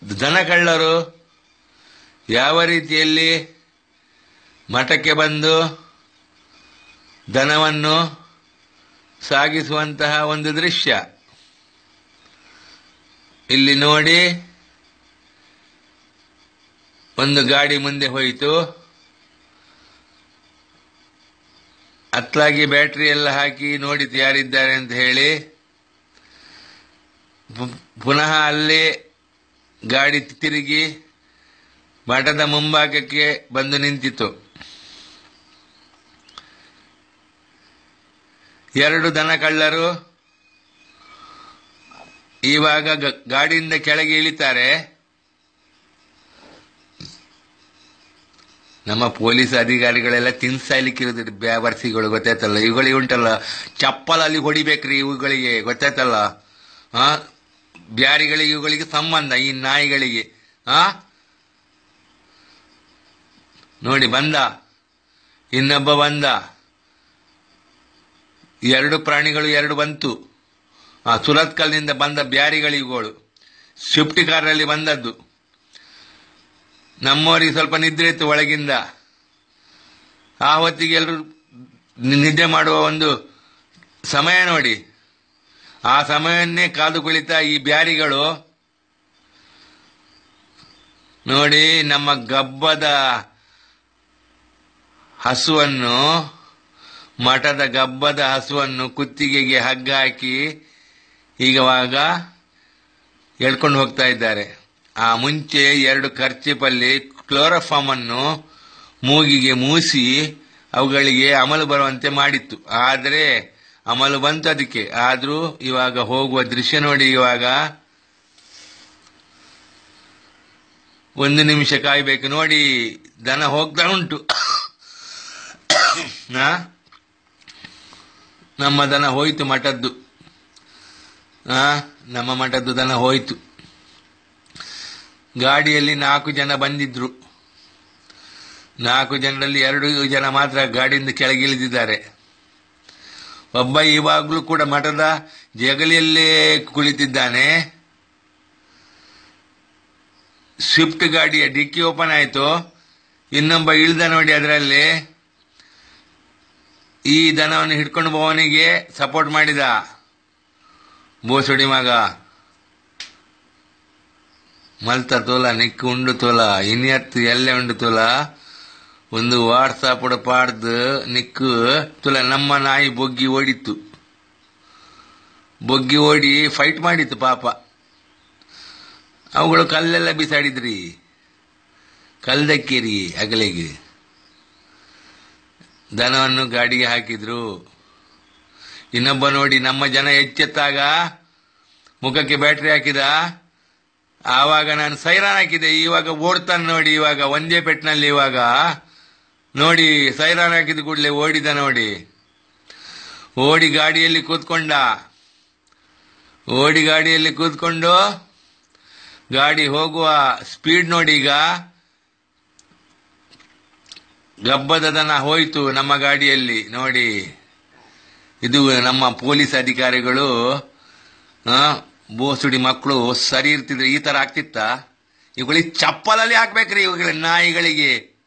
ದನ ಕಳ್ಳರು ಯಾವ ರೀತಿಯಲ್ಲಿ ಮಠಕ್ಕೆ ಬಂದು ದನವನ್ನು ಸಾಗಿಸುವಂತಹ ಒಂದು ದೃಶ್ಯ ಇಲ್ಲಿ ನೋಡಿ ಒಂದು ಗಾಡಿ ಮುಂದೆ ಹೋಯಿತು ಅತ್ಲಾಗಿ ಬ್ಯಾಟ್ರಿ ಎಲ್ಲ ಹಾಕಿ ನೋಡಿತು ಯಾರಿದ್ದಾರೆ ಅಂತ ಹೇಳಿ ಪು- ಪುನಃ ಅಲ್ಲೇ ಗಾಡಿ ತಿರುಗಿ ಮಠದ ಮುಂಭಾಗಕ್ಕೆ ಬಂದು ನಿಂತಿತು ಎರಡು ದನ ಕಳ್ಳರು ಇವಾಗ ಗ- ಗಾಡಿಯಿಂದ ಕೆಳಗೆ ಇಳಿತಾರೆ ನಮ್ಮ ಪೊಲೀಸ್ ಅಧಿಕಾರಿಗಳೆಲ್ಲ ತಿನ್ಸಾಯ್ಲಿಕ್ಕಿರೋದು ಬ್ಯಾವರ್ಸಿಗಳು ಗೊತ್ತಾಯ್ತಲ್ಲ ಇವುಗಳಿಗೆ ಉಂಟಲ್ಲ ಚಪ್ಪಲಲ್ಲಿ ಹೊಡಿಬೇಕ್ರಿ ಇವುಗಳಿಗೆ ಗೊತ್ತಾಯ್ತಲ್ಲ ಆ ಬ್ಯಾರಿಗಳಿಗೆ ಇವುಗಳಿಗೆ ಸಂಬಂಧ ಈ ನಾಯಿಗಳಿಗೆ ಆ ನೋಡಿ ಬಂದ ಇನ್ನೊಬ್ಬ ಬಂದ ಎರಡು ಪ್ರಾಣಿಗಳು ಎರಡು ಬಂತು ಆ ಸುರತ್ಕಲ್ನಿಂದ ಬಂದ ಬ್ಯಾರಿಗಳಿಗಳು ಸ್ವಿಫ್ಟ್ ಕಾರಲ್ಲಿ ಬಂದದ್ದು ನಮ್ಮವರಿಗೆ ಸ್ವಲ್ಪ ನಿದ್ರೆ ಇತ್ತು ಒಳಗಿಂದ ಆ ಹೊತ್ತಿಗೆ ಎಲ್ಲರೂ ನಿದ್ದೆ ಮಾಡುವ ಒಂದು ಸಮಯ ನೋಡಿ ಆ ಸಮಯವನ್ನೇ ಕಾದು ಕುಳಿತ ಈ ಬ್ಯಾರಿಗಳು ನೋಡಿ ನಮ್ಮ ಗಬ್ಬದ ಹಸುವನ್ನು ಮಠದ ಗಬ್ಬದ ಹಸುವನ್ನು ಕುತ್ತಿಗೆಗೆ ಹಗ್ಗ ಹಾಕಿ ಈಗವಾಗ ಎಳ್ಕೊಂಡು ಹೋಗ್ತಾ ಇದ್ದಾರೆ ಆ ಮುಂಚೆ ಎರಡು ಖರ್ಚಿಪಲ್ಲಿ ಕ್ಲೋರೋಫಾಮ್ ಅನ್ನು ಮೂಗಿಗೆ ಮೂಸಿ ಅವುಗಳಿಗೆ ಅಮಲು ಬರುವಂತೆ ಮಾಡಿತ್ತು ಆದರೆ ಅಮಲು ಬಂತು ಅದಕ್ಕೆ ಆದ್ರೂ ಇವಾಗ ಹೋಗುವ ದೃಶ್ಯ ನೋಡಿ ಇವಾಗ ಒಂದು ನಿಮಿಷ ಕಾಯ್ಬೇಕು ನೋಡಿ ದನ ಹೋಗ್ತಾ ಉಂಟು ಆ? ನಮ್ಮ ದನ ಹೋಯ್ತು ಮಠದ್ದು ಆ ನಮ್ಮ ಮಠದ್ದು ದನ ಹೋಯ್ತು ಗಾಡಿಯಲ್ಲಿ ನಾಲ್ಕು ಜನ ಬಂದಿದ್ರು ನಾಲ್ಕು ಜನರಲ್ಲಿ ಎರಡು ಜನ ಮಾತ್ರ ಗಾಡಿಯಿಂದ ಕೆಳಗಿಳಿದಿದ್ದಾರೆ ಒಬ್ಬ ಇವಾಗಲೂ ಕೂಡ ಮಠದ ಜಗಲಿಯಲ್ಲೇ ಕುಳಿತಿದ್ದಾನೆ ಸ್ವಿಫ್ಟ್ ಗಾಡಿಯ ಡಿಕ್ಕಿ ಓಪನ್ ಆಯಿತು ಇನ್ನೊಬ್ಬ ಇಳ್ದ ನೋಡಿ ಅದರಲ್ಲಿ ಈ ದನವನ್ನು ಹಿಡ್ಕೊಂಡು ಹೋವನಿಗೆ ಸಪೋರ್ಟ್ ಮಾಡಿದ ಬೋಸುಡಿ ಮಗ ಮಲ್ತ ತೋಲ ನಿಕ್ಕು ಉಂಡು ತೋಲ ಇನ್ಯತ್ತು ಎಲ್ಲೆ ಉಂಡು ತೋಲ ಒಂದು ವಾಟ್ಸಾಪ್ ಪಾಡ್ದು ನಿಕ್ಕು ತುಲ ನಮ್ಮ ನಾಯಿ ಬೊಗ್ಗಿ ಓಡಿತ್ತು ಬೊಗ್ಗಿ ಓಡಿ ಫೈಟ್ ಮಾಡಿತ್ತು ಪಾಪ ಅವುಗಳು ಕಲ್ಲೆಲ್ಲ ಬಿಸಾಡಿದ್ರಿ ಕಲ್ದಕ್ಕಿರಿ ಅಗಲಿಗೆ ದನವನ್ನು ಗಾಡಿಗೆ ಹಾಕಿದ್ರು ಇನ್ನೊಬ್ಬ ನೋಡಿ ನಮ್ಮ ಜನ ಎಚ್ಚೆತ್ತಾಗ ಮುಖಕ್ಕೆ ಬ್ಯಾಟ್ರಿ ಹಾಕಿದ ಆವಾಗ ನಾನು ಸೈರಾನ್ ಹಾಕಿದೆ ಇವಾಗ ಓಡ್ತಾನೆ ನೋಡಿ ಇವಾಗ ಒಂದೇ ಪೆಟ್ನಲ್ಲಿ ಇವಾಗ ನೋಡಿ ಸೈರಾನ್ ಹಾಕಿದ ಕೂಡಲೇ ಓಡಿದ ನೋಡಿ ಓಡಿ ಗಾಡಿಯಲ್ಲಿ ಕೂತ್ಕೊಂಡ ಓಡಿ ಗಾಡಿಯಲ್ಲಿ ಕೂತ್ಕೊಂಡು ಗಾಡಿ ಹೋಗುವ ಸ್ಪೀಡ್ ನೋಡಿ ಈಗ ಗಬ್ಬದ ದನ ಹೋಯ್ತು ನಮ್ಮ ಗಾಡಿಯಲ್ಲಿ ನೋಡಿ ಇದು ನಮ್ಮ ಪೊಲೀಸ್ ಅಧಿಕಾರಿಗಳು ಆ, ಬೋಸುಡಿ ಮಕ್ಕಳು ಸರಿ ಇರ್ತಿದ್ರೆ ಈ ತರ ಆಗ್ತಿತ್ತ ಇವುಗಳಿಗೆ ಚಪ್ಪಲಲ್ಲಿ ಹಾಕ್ಬೇಕ್ರಿ ಇವುಗಳ ನಾಯಿಗಳಿಗೆ